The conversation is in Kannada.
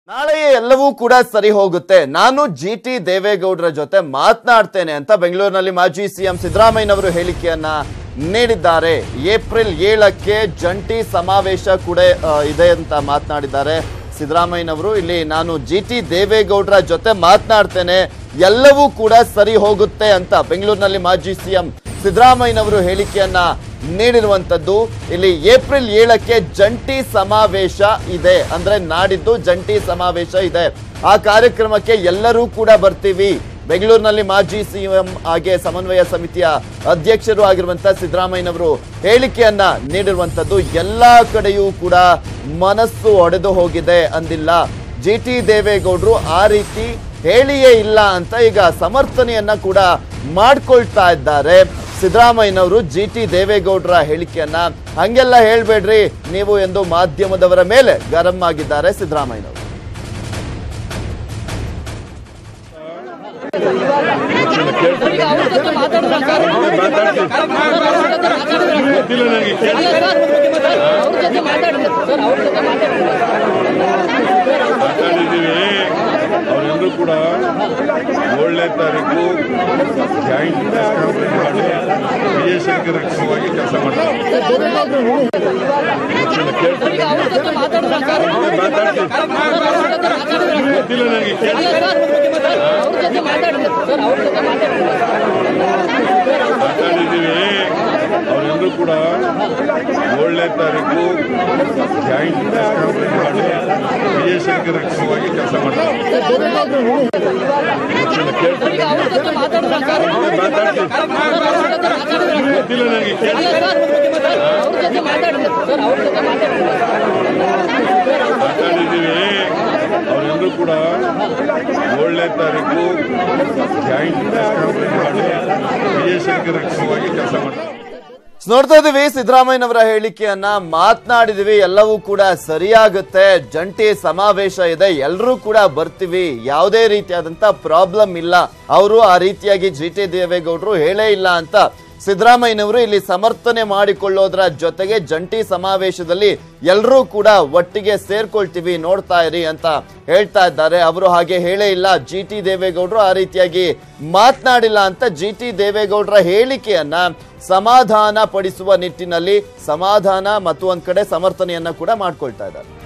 ನಾಳೆಯೇ ಎಲ್ಲವೂ ಕೂಡ ಸರಿ ಹೋಗುತ್ತೆ ನಾನು ಜಿ ಟಿ ದೇವೇಗೌಡರ ಜೊತೆ ಮಾತನಾಡ್ತೇನೆ ಅಂತ ಬೆಂಗಳೂರಿನಲ್ಲಿ ಮಾಜಿ ಸಿಎಂ ಸಿದ್ದರಾಮಯ್ಯನವರು ಹೇಳಿಕೆಯನ್ನ ನೀಡಿದ್ದಾರೆ ಏಪ್ರಿಲ್ ಏಳಕ್ಕೆ ಜಂಟಿ ಸಮಾವೇಶ ಕೂಡ ಆ, ಇದೆ ಅಂತ ಮಾತನಾಡಿದ್ದಾರೆ ಸಿದ್ದರಾಮಯ್ಯನವರು ಇಲ್ಲಿ ನಾನು ಜಿ ಟಿ ದೇವೇಗೌಡರ ಜೊತೆ ಮಾತನಾಡ್ತೇನೆ ಎಲ್ಲವೂ ಕೂಡ ಸರಿ ಹೋಗುತ್ತೆ ಅಂತ ಬೆಂಗಳೂರಿನಲ್ಲಿ ಮಾಜಿ ಸಿಎಂ ಸಿದ್ದರಾಮಯ್ಯನವರು ಹೇಳಿಕೆಯನ್ನ ನೀಡಿರುವಂತದ್ದು ಇಲ್ಲಿ ಏಪ್ರಿಲ್ ಏಳಕ್ಕೆ ಜಂಟಿ ಸಮಾವೇಶ ಇದೆ ಅಂದ್ರೆ ನಾಡಿದ್ದು ಜಂಟಿ ಸಮಾವೇಶ ಇದೆ ಆ ಕಾರ್ಯಕ್ರಮಕ್ಕೆ ಎಲ್ಲರೂ ಕೂಡ ಬರ್ತೀವಿ ಬೆಂಗಳೂರಿನಲ್ಲಿ ಮಾಜಿ ಸಿಎಂ ಹಾಗೆ ಸಮನ್ವಯ ಸಮಿತಿಯ ಅಧ್ಯಕ್ಷರು ಆಗಿರುವಂತಹ ಸಿದ್ದರಾಮಯ್ಯನವರು ಹೇಳಿಕೆಯನ್ನ ನೀಡಿರುವಂತದ್ದು ಎಲ್ಲಾ ಕಡೆಯೂ ಕೂಡ ಮನಸ್ಸು ಒಡೆದು ಹೋಗಿದೆ ಅಂದಿಲ್ಲ ಜಿ ಟಿ ದೇವೇಗೌಡರು ಆ ರೀತಿ ಹೇಳಿಯೇ ಇಲ್ಲ ಅಂತ ಈಗ ಸಮರ್ಥನೆಯನ್ನ ಕೂಡ ಮಾಡ್ಕೊಳ್ತಾ ಇದ್ದಾರೆ ಸಿದ್ದರಾಮಯ್ಯನವರು ಜಿ ಟಿ ದೇವೇಗೌಡರ ಹೇಳಿಕೆಯನ್ನ ಹಂಗೆಲ್ಲ ಹೇಳ್ಬೇಡ್ರಿ ನೀವು ಎಂದು ಮಾಧ್ಯಮದವರ ಮೇಲೆ ಗರಂ ಆಗಿದ್ದಾರೆ ಸಿದ್ದರಾಮಯ್ಯನವರು ಈಗ ಅವ್ರ ಜೊತೆ ಮಾತಾಡಿದ್ರ ಸರ್ ಗೊತ್ತಿಲ್ಲ ನನಗೆ ಕೇಳಿ ಅಲ್ಲ ಸರ್ ಅವ್ರ ಜೊತೆ ಮಾತಾಡಿದ್ರ ಸರ್ ಅವ್ರ ಜೊತೆ ಮಾತಾಡಿದ್ರ ಮಾತಾಡಿದ್ದೀವಿ ಅವರೆಲ್ಲರೂ ಕೂಡ ಏಳನೇ ತಾರೀಕು ಜಾಯಿಂಟ್ ಪ್ರೆಸ್ ಕಾನ್ಫರೆನ್ಸ್ ಮಾಡಿ ಬಿಎಸ್ಎನ್ಗೆ ರಕ್ಷಣವಾಗಿ ಕೆಲಸ ಮಾಡ್ತಾರೆ ಗೊತ್ತಿಲ್ಲ ಕೇಳ್ತೀನಿ ಈಗ ಅವ್ರ ಜೊತೆ ಮಾತಾಡಿದ್ರ ಸರ್ ಮಾತಾಡ್ತೀನಿ ಗೊತ್ತಿಲ್ಲ ನನಗೆ ಕೇಳಿ ಅಲ್ಲ ಸರ್ ಅವ್ರ ಜೊತೆ ಮಾತಾಡಿದ್ರ ಸರ್ ಅವ್ರ ಜೊತೆ ಮಾತಾಡಿದ್ರ ಮಾತಾಡಿದ್ದೀವಿ ಅವರೆಲ್ಲರೂ ಕೂಡ ಏಳನೇ ತಾರೀಕು ಜಾಯಿಂಟ್ ಪ್ರೆಸ್ ಕಾನ್ಫರೆನ್ಸ್ ಮಾಡಿ ಬಿಎಸ್ಎನ್ಗೆ ರಕ್ಷಣವಾಗಿ ಕೆಲಸ ಮಾಡ್ತಾರೆ ಗೊತ್ತಿಲ್ಲ ಕೇಳ್ತೀನಿ ಈಗ ಅವ್ರ ಜೊತೆ ಮಾತಾಡಿದ್ರ ಸರ್ ಮಾತಾಡ್ತೀನಿ ಗೊತ್ತಿಲ್ಲ ನನಗೆ ಕೇಳಿ ಅಲ್ಲ ಸರ್ ಅವ್ರ ಜೊತೆ ಮಾತಾಡಿದ್ರ ಸರ್ ಅವ್ರ ಜೊತೆ ಮಾತಾಡಿದ್ರ ಮಾತಾಡಿದ್ದೀವಿ ಅವರೆಲ್ಲರೂ ಕೂಡ ಏಳನೇ ತಾರೀಕು ಜಾಯಿಂಟ್ ಪ್ರೆಸ್ ಕಾನ್ಫರೆನ್ಸ್ ಮಾಡಿ ಬಿಎಸ್ಎನ್ಗೆ ರಕ್ಷಣವಾಗಿ ಕೆಲಸ ಮಾಡ್ತಾರೆ ನೋಡ್ತಾ ಇದೀವಿ ಸಿದ್ದರಾಮಯ್ಯನವರ ಹೇಳಿಕೆಯನ್ನ ಮಾತನಾಡಿದೀವಿ ಎಲ್ಲವೂ ಕೂಡ ಸರಿಯಾಗುತ್ತೆ ಜಂಟಿ ಸಮಾವೇಶ ಇದೆ ಎಲ್ಲರೂ ಕೂಡ ಬರ್ತೀವಿ ಯಾವುದೇ ರೀತಿಯಾದಂತ ಪ್ರಾಬ್ಲಮ್ ಇಲ್ಲ ಅವರು ಆ ರೀತಿಯಾಗಿ ಜಿ ಟಿ ದೇವೇಗೌಡರು ಹೇಳೇ ಇಲ್ಲ ಅಂತ ಸಿದ್ದರಾಮಯ್ಯನವರು ಇಲ್ಲಿ ಸಮರ್ಥನೆ ಮಾಡಿಕೊಳ್ಳೋದ್ರ ಜೊತೆಗೆ ಜಂಟಿ ಸಮಾವೇಶದಲ್ಲಿ ಎಲ್ಲರೂ ಕೂಡ ಒಟ್ಟಿಗೆ ಸೇರ್ಕೊಳ್ತೀವಿ ನೋಡ್ತಾ ಇರಿ ಅಂತ ಹೇಳ್ತಾ ಇದ್ದಾರೆ ಅವರು ಹಾಗೆ ಹೇಳೇ ಇಲ್ಲ ಜಿ ಟಿ ದೇವೇಗೌಡರು ಆ ರೀತಿಯಾಗಿ ಮಾತನಾಡಿಲ್ಲ ಅಂತ ಜಿ ಟಿ ದೇವೇಗೌಡರ ಹೇಳಿಕೆಯನ್ನ ಸಮಾಧಾನ ಪಡಿಸುವ ನಿಟ್ಟಿನಲ್ಲಿ ಸಮಾಧಾನ ಮತ್ತು ಒಂದ್ ಕಡೆ ಸಮರ್ಥನೆಯನ್ನ ಕೂಡ ಮಾಡ್ಕೊಳ್ತಾ ಇದ್ದಾರೆ